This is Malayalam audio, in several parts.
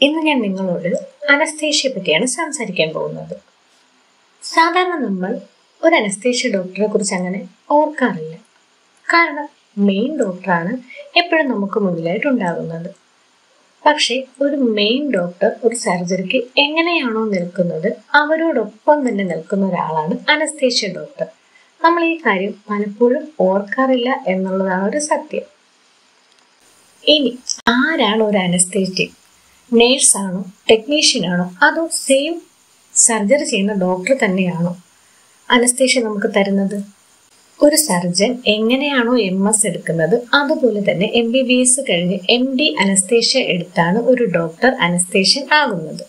ഇന്ന് ഞാൻ നിങ്ങളോട് അനസ്തേഷ്യയെ പറ്റിയാണ് സംസാരിക്കാൻ പോകുന്നത് സാധാരണ നമ്മൾ ഒരു അനസ്തേഷ്യ ഡോക്ടറെ കുറിച്ച് അങ്ങനെ ഓർക്കാറില്ല കാരണം മെയിൻ ഡോക്ടറാണ് എപ്പോഴും നമുക്ക് മുന്നിലായിട്ട് ഉണ്ടാകുന്നത് പക്ഷേ ഒരു മെയിൻ ഡോക്ടർ ഒരു സർജറിക്ക് എങ്ങനെയാണോ നിൽക്കുന്നത് അവരോടൊപ്പം തന്നെ നിൽക്കുന്ന ഒരാളാണ് അനസ്തേഷ്യ ഡോക്ടർ നമ്മൾ ഈ കാര്യം പലപ്പോഴും ഓർക്കാറില്ല എന്നുള്ളതാണ് ഒരു സത്യം ഇനി ആരാണ് ഒരു അനസ്തേറ്റിക് നേഴ്സാണോ ടെക്നീഷ്യൻ ആണോ അതോ സെയിം സർജറി ചെയ്യുന്ന ഡോക്ടർ തന്നെയാണോ അനസ്തേഷ്യ നമുക്ക് തരുന്നത് ഒരു സർജൻ എങ്ങനെയാണോ എം എസ് എടുക്കുന്നത് അതുപോലെ തന്നെ എം ബി ബി എസ് കഴിഞ്ഞ് എം ഡി അനസ്തേഷ്യ എടുത്താണ് ഒരു ഡോക്ടർ അനസ്തേഷ്യൻ ആകുന്നത്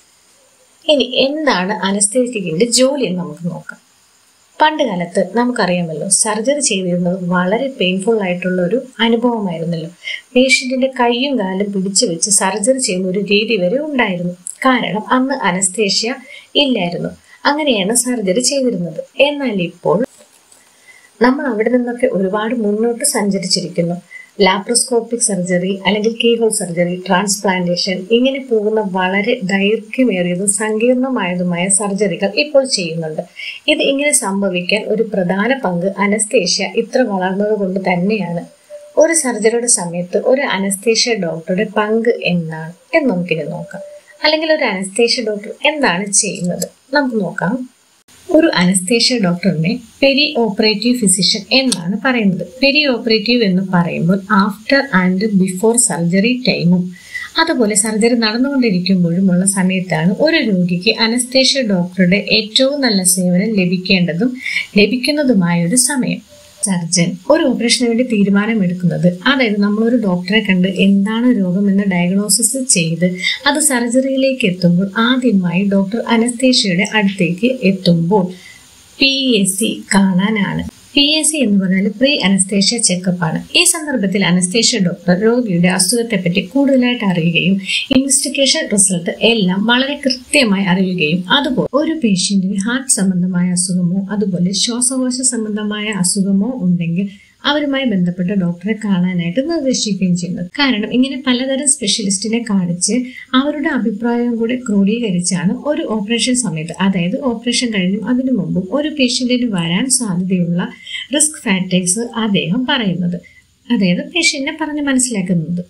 ഇനി എന്താണ് അനസ്തേറ്റിക്കിന്റെ ജോലി എന്ന് നമുക്ക് നോക്കാം പണ്ട് കാലത്ത് നമുക്കറിയാമല്ലോ സർജറി ചെയ്തിരുന്നത് വളരെ പെയിൻഫുൾ ആയിട്ടുള്ള ഒരു അനുഭവമായിരുന്നല്ലോ പേഷ്യന്റിന്റെ കൈയും കാലും പിടിച്ചു വെച്ച് സർജറി ചെയ്യുന്ന ഒരു രീതി വരെ ഉണ്ടായിരുന്നു കാരണം അന്ന് അനസ്തേഷ്യ ഇല്ലായിരുന്നു അങ്ങനെയാണ് സർജറി ചെയ്തിരുന്നത് എന്നാൽ ഇപ്പോൾ നമ്മൾ അവിടെ നിന്നൊക്കെ ഒരുപാട് മുന്നോട്ട് സഞ്ചരിച്ചിരിക്കുന്നു ലാപ്രോസ്കോപ്പിക് സർജറി അല്ലെങ്കിൽ കീഹോൾ സർജറി ട്രാൻസ്പ്ലാന്റേഷൻ ഇങ്ങനെ പോകുന്ന വളരെ ദൈർഘ്യമേറിയതും സങ്കീർണമായതുമായ സർജറികൾ ഇപ്പോൾ ചെയ്യുന്നുണ്ട് ഇത് ഇങ്ങനെ സംഭവിക്കാൻ ഒരു പ്രധാന പങ്ക് അനസ്തേഷ്യ ഇത്ര വളർന്നത് കൊണ്ട് തന്നെയാണ് ഒരു സർജറിയുടെ സമയത്ത് ഒരു അനസ്തേഷ്യ ഡോക്ടറുടെ പങ്ക് എന്താണ് എന്ന് നമുക്കിനി നോക്കാം അല്ലെങ്കിൽ ഒരു അനസ്തേഷ്യ ഡോക്ടർ എന്താണ് ചെയ്യുന്നത് നമുക്ക് നോക്കാം ഒരു അനസ്തേഷ്യ ഡോക്ടറിനെ പെരി ഓപ്പറേറ്റീവ് ഫിസിഷ്യൻ എന്നാണ് പറയുന്നത് പെരി ഓപ്പറേറ്റീവ് എന്ന് പറയുമ്പോൾ ആഫ്റ്റർ ആൻഡ് ബിഫോർ സർജറി ടൈമും അതുപോലെ സർജറി നടന്നുകൊണ്ടിരിക്കുമ്പോഴുമുള്ള സമയത്താണ് ഒരു രോഗിക്ക് അനസ്തേഷ്യ ഡോക്ടറുടെ ഏറ്റവും നല്ല സേവനം ലഭിക്കേണ്ടതും ലഭിക്കുന്നതുമായ ഒരു സമയം സർജൻ ഒരു ഓപ്പറേഷന് വേണ്ടി തീരുമാനമെടുക്കുന്നത് അതായത് നമ്മൾ ഒരു ഡോക്ടറെ കണ്ട് എന്താണ് രോഗം എന്ന് ഡയഗ്നോസിസ് ചെയ്ത് അത് സർജറിയിലേക്ക് എത്തുമ്പോൾ ആദ്യമായി ഡോക്ടർ അനസ്തേഷ്യയുടെ അടുത്തേക്ക് എത്തുമ്പോൾ പി എസ് സി കാണാനാണ് പി എസ് സി എന്ന് പറഞ്ഞാൽ പ്രീ അനസ്തേഷ്യ ചെക്കപ്പ് ആണ് ഈ സന്ദർഭത്തിൽ അനസ്തേഷ്യ ഡോക്ടർ രോഗിയുടെ അസുഖത്തെപ്പറ്റി കൂടുതലായിട്ട് അറിയുകയും ഇൻവെസ്റ്റിഗേഷൻ റിസൾട്ട് എല്ലാം വളരെ കൃത്യമായി അറിയുകയും അതുപോലെ ഒരു പേഷ്യന്റിന് ഹാർട്ട് സംബന്ധമായ അസുഖമോ അതുപോലെ ശ്വാസകോശ സംബന്ധമായ അസുഖമോ ഉണ്ടെങ്കിൽ അവരുമായി ബന്ധപ്പെട്ട ഡോക്ടറെ കാണാനായിട്ട് നിർദ്ദേശിക്കുകയും ചെയ്യുന്നത് കാരണം ഇങ്ങനെ പലതരം സ്പെഷ്യലിസ്റ്റിനെ കാണിച്ച് അവരുടെ അഭിപ്രായം കൂടെ ക്രോഡീകരിച്ചാണ് ഒരു ഓപ്പറേഷൻ സമയത്ത് അതായത് ഓപ്പറേഷൻ കഴിഞ്ഞും അതിനു മുമ്പും ഒരു പേഷ്യന്റിന് വരാൻ സാധ്യതയുള്ള റിസ്ക് ഫാക്ടേഴ്സ് അദ്ദേഹം പറയുന്നത് അതായത് പേഷ്യന്റിനെ പറഞ്ഞ് മനസ്സിലാക്കുന്നത്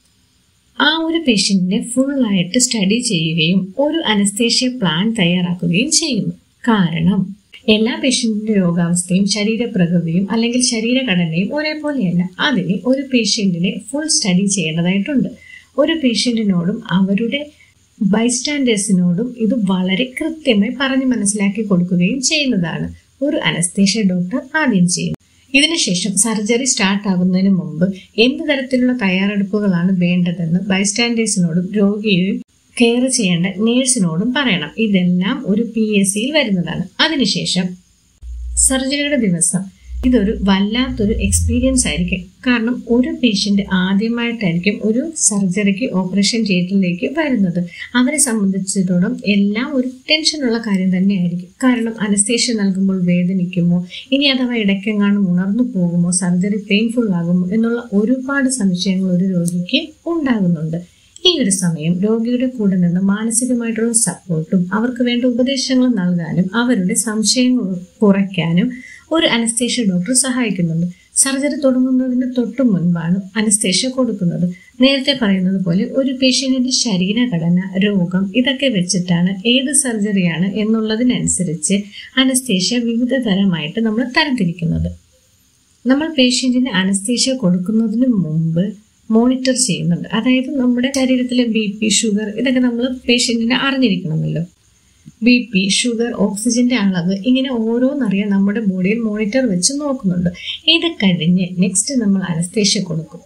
ആ ഒരു പേഷ്യന്റിനെ ഫുള്ളായിട്ട് സ്റ്റഡി ചെയ്യുകയും ഒരു അനസ്തേഷ്യ പ്ലാൻ തയ്യാറാക്കുകയും ചെയ്യുന്നു കാരണം എല്ലാ പേഷ്യന്റിന്റെ രോഗാവസ്ഥയും ശരീരപ്രകൃതിയും അല്ലെങ്കിൽ ശരീരഘടനയും ഒരേപോലെയല്ല അതിന് ഒരു പേഷ്യന്റിനെ ഫുൾ സ്റ്റഡി ചെയ്യേണ്ടതായിട്ടുണ്ട് ഒരു പേഷ്യന്റിനോടും അവരുടെ ബൈസ്റ്റാൻഡേഴ്സിനോടും ഇത് വളരെ കൃത്യമായി പറഞ്ഞ് മനസ്സിലാക്കി കൊടുക്കുകയും ചെയ്യുന്നതാണ് ഒരു അനസ്തേഷ്യ ഡോക്ടർ ആദ്യം ചെയ്യുന്നത് ഇതിനുശേഷം സർജറി സ്റ്റാർട്ട് ആകുന്നതിന് മുമ്പ് എന്ത് തരത്തിലുള്ള തയ്യാറെടുപ്പുകളാണ് വേണ്ടതെന്ന് ബൈസ്റ്റാൻഡേഴ്സിനോടും രോഗിയെയും കെയർ ചെയ്യേണ്ട നേഴ്സിനോടും പറയണം ഇതെല്ലാം ഒരു പി എസ് സിയിൽ വരുന്നതാണ് അതിനുശേഷം സർജറിയുടെ ദിവസം ഇതൊരു വല്ലാത്തൊരു എക്സ്പീരിയൻസ് ആയിരിക്കും കാരണം ഒരു പേഷ്യന്റ് ആദ്യമായിട്ടായിരിക്കും ഒരു സർജറിക്ക് ഓപ്പറേഷൻ തിയേറ്ററിലേക്ക് വരുന്നത് അവരെ സംബന്ധിച്ചിടത്തോളം എല്ലാം ഒരു ടെൻഷനുള്ള കാര്യം തന്നെയായിരിക്കും കാരണം അനസ്തേഷ്യ നൽകുമ്പോൾ വേദനിക്കുമോ ഇനി അഥവാ ഇടയ്ക്കെങ്ങാനും ഉണർന്നു പോകുമോ സർജറി പെയിൻഫുൾ ആകുമോ എന്നുള്ള ഒരുപാട് സംശയങ്ങൾ ഒരു രോഗിക്ക് ഉണ്ടാകുന്നുണ്ട് ഈ ഒരു സമയം രോഗിയുടെ കൂടെ നിന്ന് മാനസികമായിട്ടുള്ള സപ്പോർട്ടും അവർക്ക് വേണ്ട ഉപദേശങ്ങൾ നൽകാനും അവരുടെ സംശയങ്ങൾ കുറയ്ക്കാനും ഒരു അനസ്തേഷ്യ ഡോക്ടർ സഹായിക്കുന്നുണ്ട് സർജറി തുടങ്ങുന്നതിന് തൊട്ടു മുൻപാണ് അനസ്തേഷ്യ കൊടുക്കുന്നത് നേരത്തെ പറയുന്നത് പോലെ ഒരു പേഷ്യന്റിന്റെ ശരീരഘടന രോഗം ഇതൊക്കെ വെച്ചിട്ടാണ് ഏത് സർജറിയാണ് എന്നുള്ളതിനനുസരിച്ച് അനസ്തേഷ്യ വിവിധ തരമായിട്ട് നമ്മൾ തരംതിരിക്കുന്നത് നമ്മൾ പേഷ്യന്റിന് അനസ്തേഷ്യ കൊടുക്കുന്നതിന് മുമ്പ് മോണിറ്റർ ചെയ്യുന്നുണ്ട് അതായത് നമ്മുടെ ശരീരത്തിലെ ബി പി ഷുഗർ ഇതൊക്കെ നമ്മൾ പേഷ്യന്റിനെ അറിഞ്ഞിരിക്കണമല്ലോ ബി പി ഷുഗർ ഓക്സിജന്റെ അളവ് ഇങ്ങനെ ഓരോന്നറിയാൻ നമ്മുടെ ബോഡിയിൽ മോണിറ്റർ വെച്ച് നോക്കുന്നുണ്ട് ഇത് കഴിഞ്ഞ് നെക്സ്റ്റ് നമ്മൾ അനസ്തേഷ്യ കൊടുക്കും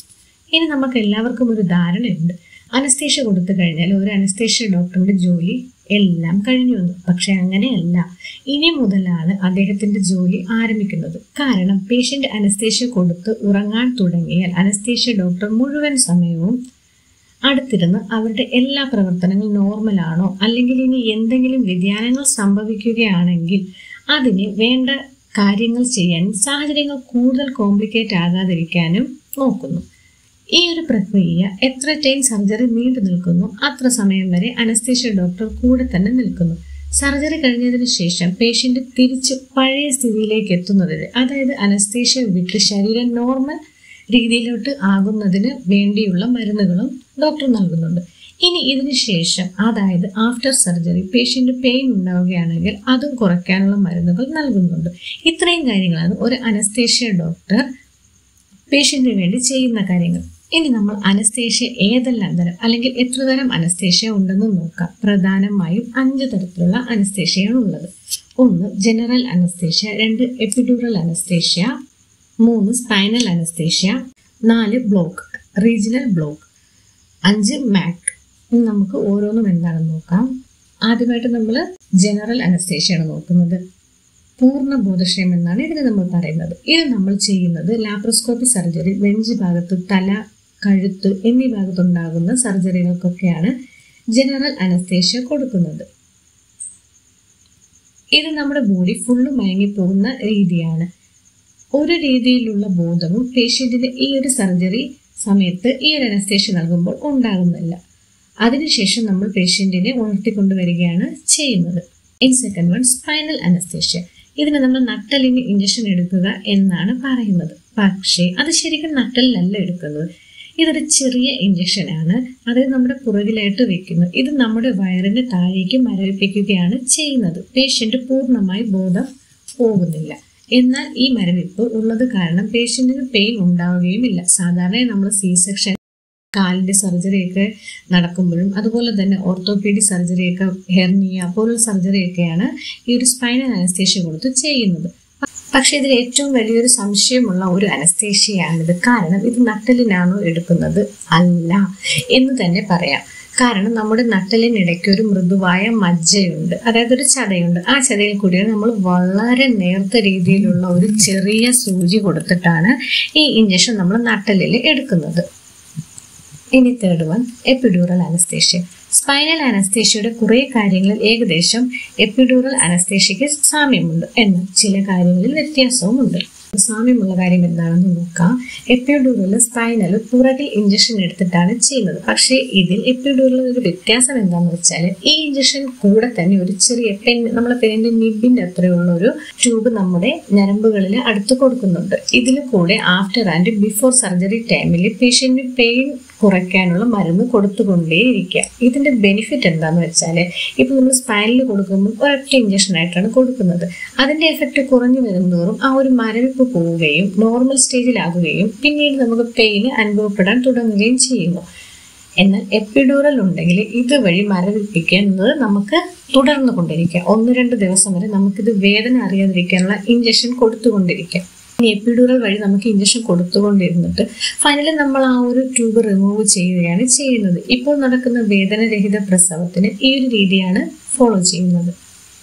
ഇനി നമുക്ക് എല്ലാവർക്കും ഒരു ധാരണയുണ്ട് അനസ്തേഷ്യ കൊടുത്തു കഴിഞ്ഞാൽ ഒരു അനസ്തേഷ്യ ഡോക്ടറിന്റെ ജോലി എല്ലാം കഴിഞ്ഞു വന്നു പക്ഷെ അങ്ങനെയല്ല ഇനി മുതലാണ് അദ്ദേഹത്തിന്റെ ജോലി ആരംഭിക്കുന്നത് കാരണം പേഷ്യന്റ് അനസ്തേഷ്യ കൊടുത്ത് ഉറങ്ങാൻ തുടങ്ങിയാൽ അനസ്തേഷ്യ ഡോക്ടർ മുഴുവൻ സമയവും അടുത്തിരുന്ന് അവരുടെ എല്ലാ പ്രവർത്തനങ്ങളും നോർമലാണോ അല്ലെങ്കിൽ ഇനി എന്തെങ്കിലും വ്യതിയാനങ്ങൾ സംഭവിക്കുകയാണെങ്കിൽ അതിന് വേണ്ട കാര്യങ്ങൾ ചെയ്യാൻ സാഹചര്യങ്ങൾ കൂടുതൽ കോംപ്ലിക്കേറ്റ് ആകാതിരിക്കാനും നോക്കുന്നു ഈ ഒരു പ്രക്രിയ എത്ര ടൈം സർജറി നീണ്ടു നിൽക്കുന്നു അത്ര സമയം വരെ അനസ്തേഷ്യ ഡോക്ടർ കൂടെ തന്നെ നിൽക്കുന്നു സർജറി കഴിഞ്ഞതിന് ശേഷം പേഷ്യന്റ് തിരിച്ച് പഴയ സ്ഥിതിയിലേക്ക് എത്തുന്നതിന് അതായത് അനസ്തേഷ്യ വിട്ട് ശരീരം നോർമൽ രീതിയിലോട്ട് ആകുന്നതിന് വേണ്ടിയുള്ള മരുന്നുകളും ഡോക്ടർ നൽകുന്നുണ്ട് ഇനി ഇതിന് ശേഷം അതായത് ആഫ്റ്റർ സർജറി പേഷ്യന്റ് പെയിൻ ഉണ്ടാവുകയാണെങ്കിൽ അതും കുറയ്ക്കാനുള്ള മരുന്നുകൾ നൽകുന്നുണ്ട് ഇത്രയും കാര്യങ്ങളാണ് ഒരു അനസ്തേഷ്യ ഡോക്ടർ പേഷ്യന്റിന് വേണ്ടി ചെയ്യുന്ന കാര്യങ്ങൾ ഇനി നമ്മൾ അനസ്തേഷ്യ ഏതെല്ലാം തരം അല്ലെങ്കിൽ എത്ര തരം അനസ്തേഷ്യ ഉണ്ടെന്ന് നോക്കാം പ്രധാനമായും അഞ്ച് തരത്തിലുള്ള അനസ്തേഷ്യയാണ് ഉള്ളത് ഒന്ന് ജനറൽ അനസ്തേഷ്യ രണ്ട് എപ്പിഡ്യൂറൽ അനസ്തേഷ്യ മൂന്ന് സ്പൈനൽ അനസ്തേഷ്യ നാല് ബ്ലോക്ക് റീജിയണൽ ബ്ലോക്ക് അഞ്ച് മാക് ഇനി നമുക്ക് ഓരോന്നും എന്താണെന്ന് നോക്കാം ആദ്യമായിട്ട് നമ്മൾ ജനറൽ അനസ്തേഷ്യയാണ് നോക്കുന്നത് പൂർണ്ണ ബോധക്ഷയം എന്നാണ് ഇതിന് നമ്മൾ പറയുന്നത് ഇത് നമ്മൾ ചെയ്യുന്നത് ലാപ്രോസ്കോപ്പി സർജറി നെഞ്ച് ഭാഗത്ത് തല കഴുത്ത് എന്നീ ഭാഗത്തുണ്ടാകുന്ന സർജറികൾക്കൊക്കെയാണ് ജനറൽ അനസ്തേഷ്യ കൊടുക്കുന്നത് ഇത് നമ്മുടെ ബോഡി ഫുള്ള് മയങ്ങിപ്പോകുന്ന രീതിയാണ് ഒരു രീതിയിലുള്ള ബോധവും പേഷ്യന്റിന് ഈ ഒരു സർജറി സമയത്ത് ഈ ഒരു അനസ്തേഷ്യ നൽകുമ്പോൾ ഉണ്ടാകുന്നില്ല അതിനുശേഷം നമ്മൾ പേഷ്യന്റിനെ ഉണർത്തിക്കൊണ്ടുവരികയാണ് ചെയ്യുന്നത് in second one spinal anaesthesia ഇതിന് നമ്മൾ നട്ടലിന് ഇഞ്ചക്ഷൻ എടുക്കുക എന്നാണ് പറയുന്നത് പക്ഷേ അത് ശരിക്കും നട്ടലിലല്ല എടുക്കുന്നത് ഇതൊരു ചെറിയ ഇഞ്ചക്ഷൻ ആണ് അത് നമ്മുടെ പുറകിലായിട്ട് വെക്കുന്നു ഇത് നമ്മുടെ വയറിന് താഴേക്ക് മരവിപ്പിക്കുകയാണ് ചെയ്യുന്നത് പേഷ്യന്റ് പൂർണ്ണമായി ബോധം പോകുന്നില്ല എന്നാൽ ഈ മരവിപ്പ് ഉള്ളത് കാരണം പേഷ്യന്റിന് പെയിൻ ഉണ്ടാവുകയുമില്ല സാധാരണ നമ്മൾ സി സെക്ഷൻ കാലിന്റെ സർജറിയൊക്കെ നടക്കുമ്പോഴും അതുപോലെ തന്നെ ഓർത്തോപീഡിക് സർജറിയൊക്കെ ഹെർണിയ പോലുള്ള സർജറിയൊക്കെയാണ് ഈ ഒരു സ്പൈനൽ അനസ്തേഷ്യ കൊടുത്ത് ചെയ്യുന്നത് പക്ഷെ ഇതിൽ ഏറ്റവും വലിയൊരു സംശയമുള്ള ഒരു അനസ്തേഷ്യയാണിത് കാരണം ഇത് നട്ടലിനാണോ എടുക്കുന്നത് അല്ല എന്ന് തന്നെ പറയാം കാരണം നമ്മുടെ നട്ടലിനിടയ്ക്ക് ഒരു മൃദുവായ മജ്ജയുണ്ട് അതായത് ഒരു ചതയുണ്ട് ആ ചതയിൽ കൂടിയാണ് നമ്മൾ വളരെ നേർത്ത രീതിയിലുള്ള ഒരു ചെറിയ സൂചി കൊടുത്തിട്ടാണ് ഈ ഇഞ്ചക്ഷൻ നമ്മൾ നട്ടലിൽ എടുക്കുന്നത് ഇനി third one epidural anaesthesia spinal അനസ്തേഷ്യയുടെ കുറേ കാര്യങ്ങളിൽ ഏകദേശം എപ്പിഡ്യൂറൽ അനസ്തേഷ്യയ്ക്ക് സാമ്യമുണ്ട് എന്നാൽ ചില കാര്യങ്ങളിൽ വ്യത്യാസവുമുണ്ട് സാമ്യമുള്ള കാര്യം എന്താണെന്ന് നോക്കാം എപ്പിഡ്യൂറൽ സ്പൈനൽ പുറകിൽ ഇഞ്ചക്ഷൻ എടുത്തിട്ടാണ് ചെയ്യുന്നത് പക്ഷേ ഇതിൽ എപ്പിഡ്യൂറൽ ഒരു വ്യത്യാസം എന്താണെന്ന് വെച്ചാൽ ഈ ഇഞ്ചക്ഷൻ കൂടെ തന്നെ ഒരു ചെറിയ പെൻ നമ്മളെ പെന്നിന്റെ നിബിന്റെ അത്രയുള്ള ഒരു ട്യൂബ് നമ്മുടെ ഞരമ്പുകളിൽ അടുത്ത് കൊടുക്കുന്നുണ്ട് ഇതിൽ കൂടെ ആഫ്റ്റർ ആൻഡ് ബിഫോർ സർജറി ടൈമിൽ പേഷ്യന്റിന് പെയിൻ കുറയ്ക്കാനുള്ള മരുന്ന് കൊടുത്തുകൊണ്ടേയിരിക്കുക ഇതിന്റെ ബെനിഫിറ്റ് എന്താന്ന് വെച്ചാൽ ഇപ്പൊ നമ്മൾ സ്പൈനൽ കൊടുക്കുമ്പോൾ ഒരൊറ്റ ഇഞ്ചക്ഷൻ ആയിട്ടാണ് കൊടുക്കുന്നത് അതിന്റെ എഫക്റ്റ് കുറഞ്ഞു വരുന്നതോറും ആ ഒരു മരവിപ്പ് പോവുകയും നോർമൽ സ്റ്റേജിലാകുകയും പിന്നീട് നമുക്ക് പെയിൻ അനുഭവപ്പെടാൻ തുടങ്ങുകയും ചെയ്യുന്നു എന്നാൽ എപ്പിഡൂറൽ ഉണ്ടെങ്കിൽ ഇതുവഴി മരവിപ്പിക്കുന്നത് നമുക്ക് തുടർന്നു കൊണ്ടിരിക്കാം ഒന്ന് രണ്ട് ദിവസം വരെ നമുക്കിത് വേദന അറിയാതിരിക്കാനുള്ള ഇഞ്ചക്ഷൻ കൊടുത്തുകൊണ്ടിരിക്കാം ഇനി എപ്പിഡൂറൽ വഴി നമുക്ക് ഇഞ്ചക്ഷൻ കൊടുത്തുകൊണ്ടിരുന്നിട്ട് ഫൈനലി നമ്മൾ ആ ഒരു ട്യൂബ് റിമൂവ് ചെയ്യുകയാണ് ചെയ്യുന്നത് ഇപ്പോൾ നടക്കുന്ന വേദനരഹിത പ്രസവത്തിന് ഈ ഒരു രീതിയാണ് ഫോളോ ചെയ്യുന്നത്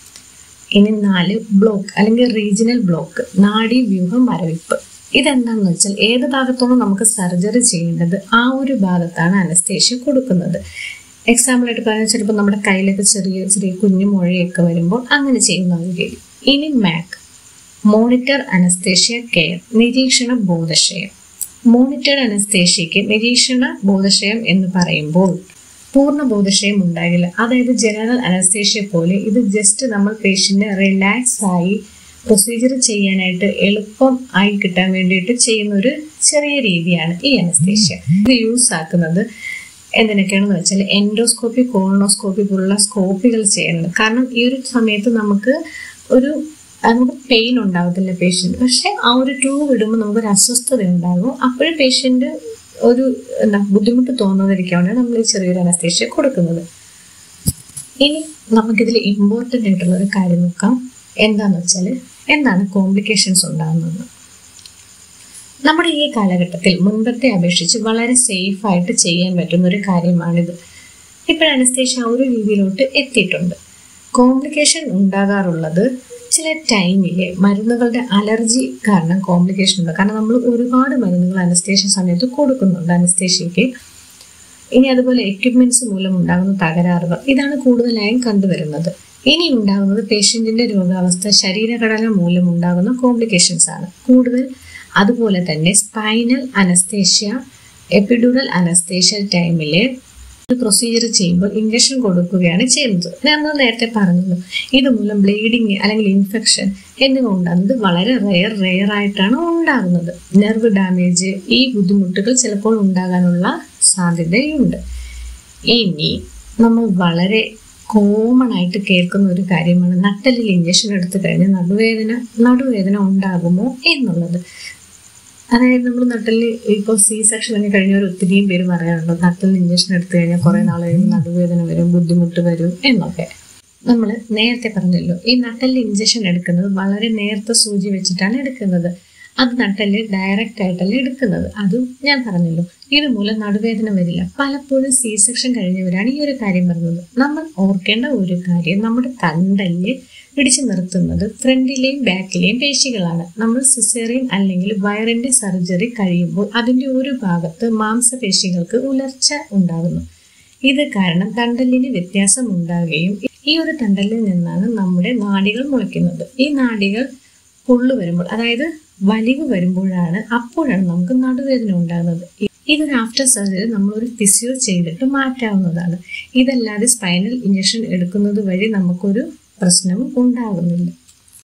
ഇനി നാല് ബ്ലോക്ക് അല്ലെങ്കിൽ റീജിയണൽ ബ്ലോക്ക് നാഡീവ്യൂഹ മരവിപ്പ് ഇതെന്താണെന്ന് വെച്ചാൽ ഏത് ഭാഗത്താണോ നമുക്ക് സർജറി ചെയ്യേണ്ടത് ആ ഒരു ഭാഗത്താണ് അനസ്തേഷ്യ കൊടുക്കുന്നത് എക്സാമ്പിൾ ആയിട്ട് പറഞ്ഞാൽ ചിലപ്പോൾ നമ്മുടെ കയ്യിലൊക്കെ ചെറിയ ചെറിയ കുഞ്ഞു മുഴയൊക്കെ വരുമ്പോൾ അങ്ങനെ ചെയ്യുന്ന ഒരു രീതി ഇനി മാക് മോണിറ്റർ അനസ്തേഷ്യ കെയർ നിരീക്ഷണ ബോധക്ഷയം മോണിറ്റർ അനസ്തേഷ്യയ്ക്ക് നിരീക്ഷണ ബോധക്ഷയം എന്ന് പറയുമ്പോൾ പൂർണ്ണ ബോധക്ഷയം ഉണ്ടാകില്ല അതായത് ജനറൽ അനസ്തേഷ്യ പോലെ ഇത് ജസ്റ്റ് നമ്മൾ പേഷ്യന്റിനെ റിലാക്സ് ആയി പ്രൊസീജിയർ ചെയ്യാനായിട്ട് എളുപ്പം ആയി കിട്ടാൻ വേണ്ടിയിട്ട് ചെയ്യുന്ന ഒരു ചെറിയ രീതിയാണ് ഈ അനസ്തേഷ്യ ഇത് യൂസ് ആക്കുന്നത് എന്തിനൊക്കെയാണെന്ന് വെച്ചാൽ എൻഡോസ്കോപ്പി കോളനോസ്കോപ്പി പോലുള്ള സ്കോപ്പികൾ ചെയ്യുന്നത് കാരണം ഈ ഒരു സമയത്ത് നമുക്ക് ഒരു നമുക്ക് പെയിൻ ഉണ്ടാവത്തില്ല പേഷ്യന്റ് പക്ഷെ ആ ഒരു ട്യൂബ് ഇടുമ്പോൾ നമുക്കൊരു അസ്വസ്ഥത ഉണ്ടാകും അപ്പോഴും പേഷ്യന്റ് ഒരു എന്താ ബുദ്ധിമുട്ട് തോന്നാതിരിക്കാണ് നമ്മൾ ഈ ചെറിയൊരു അനസ്തേഷ്യ കൊടുക്കുന്നത് ഇനി നമുക്കിതിൽ ഇമ്പോർട്ടൻ്റ് ആയിട്ടുള്ള ഒരു കാര്യം നോക്കാം എന്താന്ന് വെച്ചാൽ എന്താണ് കോംപ്ലിക്കേഷൻസ് ഉണ്ടാകുന്നത് നമ്മുടെ ഈ കാലഘട്ടത്തിൽ മുൻപത്തെ അപേക്ഷിച്ച് വളരെ സേഫ് ആയിട്ട് ചെയ്യാൻ പറ്റുന്ന ഒരു കാര്യമാണിത് ഇപ്പോൾ അനസ്തേഷ്യ ആ ഒരു രീതിയിലോട്ട് എത്തിയിട്ടുണ്ട് കോംപ്ലിക്കേഷൻ ഉണ്ടാകാറുള്ളത് ചില ടൈമിൽ മരുന്നുകളുടെ അലർജി കാരണം കോംപ്ലിക്കേഷൻ ഉണ്ട് കാരണം നമ്മൾ ഒരുപാട് മരുന്നുകൾ അനസ്തേഷ്യ സമയത്ത് കൊടുക്കുന്നുണ്ട് അനസ്തേഷ്യയ്ക്ക് ഇനി അതുപോലെ എക്യുപ്മെന്റ്സ് മൂലം ഉണ്ടാകുന്ന തകരാറുകൾ ഇതാണ് കൂടുതലായും കണ്ടുവരുന്നത് ഇനി ഉണ്ടാകുന്നത് പേഷ്യന്റിന്റെ രോഗാവസ്ഥ ശരീരഘടന മൂലം ഉണ്ടാകുന്ന കോംപ്ലിക്കേഷൻസ് ആണ് കൂടുതൽ അതുപോലെ തന്നെ സ്പൈനൽ അനസ്തേഷ്യ എപ്പിഡ്യൂറൽ അനസ്തേഷ്യ ടൈമിൽ പ്രൊസീജിയർ ചെയ്യുമ്പോൾ ഇഞ്ചക്ഷൻ കൊടുക്കുകയാണ് ചെയ്യുന്നത് ഞാൻ നേരത്തെ പറഞ്ഞല്ലോ ഇതുമൂലം ബ്ലീഡിങ് അല്ലെങ്കിൽ ഇൻഫെക്ഷൻ എന്നിവ ഉണ്ടാകുന്നത് വളരെ റെയർ റെയർ ആയിട്ടാണ് ഉണ്ടാകുന്നത് നെർവ് ഡാമേജ് ഈ ബുദ്ധിമുട്ടുകൾ ചിലപ്പോൾ ഉണ്ടാകാനുള്ള സാധ്യതയുണ്ട് ഇനി നമ്മൾ വളരെ കോമൺ ആയിട്ട് കേൾക്കുന്ന ഒരു കാര്യമാണ് നട്ടലിൽ ഇഞ്ചക്ഷൻ എടുത്തു കഴിഞ്ഞാൽ നടുവേദന നടുവേദന ഉണ്ടാകുമോ എന്നുള്ളത് അതായത് നമ്മൾ നട്ടലിൽ ഇപ്പോൾ സി സെക്ഷൻ ഒക്കെ കഴിഞ്ഞവർ ഒത്തിരിയും പേര് പറയാറുണ്ട് നട്ടലിൽ ഇഞ്ചക്ഷൻ എടുത്തു കഴിഞ്ഞാൽ കുറെ നാൾ കഴിയുമ്പോൾ നടുവേദന വരും ബുദ്ധിമുട്ട് വരും എന്നൊക്കെ നമ്മൾ നേരത്തെ പറഞ്ഞല്ലോ ഈ നട്ടലിൽ ഇഞ്ചക്ഷൻ എടുക്കുന്നത് വളരെ നേരത്തെ സൂചി വെച്ചിട്ടാണ് എടുക്കുന്നത് അത് നട്ടല് ഡയറക്റ്റ് ആയിട്ടല്ല എടുക്കുന്നത് അതും ഞാൻ പറഞ്ഞല്ലോ ഇതുമൂലം നടുവേദന വരില്ല പലപ്പോഴും സി സെക്ഷൻ കഴിഞ്ഞവരാണ് ഈ ഒരു കാര്യം പറയുന്നത് നമ്മൾ ഓർക്കേണ്ട ഒരു കാര്യം നമ്മുടെ തണ്ടല് പിടിച്ചു നിർത്തുന്നത് ഫ്രണ്ടിലെയും ബാക്കിലെയും പേശികളാണ് നമ്മൾ സിസേറിയൻ അല്ലെങ്കിൽ വയറിന്റെ സർജറി കഴിയുമ്പോൾ അതിന്റെ ഒരു ഭാഗത്ത് മാംസപേശികൾക്ക് ഉലർച്ച ഉണ്ടാകുന്നു ഇത് കാരണം തണ്ടലിന് വ്യത്യാസം ഉണ്ടാകുകയും ഈ ഒരു തണ്ടലിൽ നിന്നാണ് നമ്മുടെ നാഡികൾ മുളയ്ക്കുന്നത് ഈ നാഡികൾ പൊള്ളു വരുമ്പോൾ അതായത് വലിവ് വരുമ്പോഴാണ് അപ്പോഴാണ് നമുക്ക് നടുവേദന ഉണ്ടാകുന്നത് ഇതൊരു ആഫ്റ്റർ സർജറി നമ്മൾ ഒരു ഫിസിയോ ചെയ്തിട്ട് മാറ്റാവുന്നതാണ് ഇതല്ലാതെ സ്പൈനൽ ഇഞ്ചക്ഷൻ എടുക്കുന്നത് വഴി നമുക്കൊരു പ്രശ്നവും ഉണ്ടാകുന്നില്ല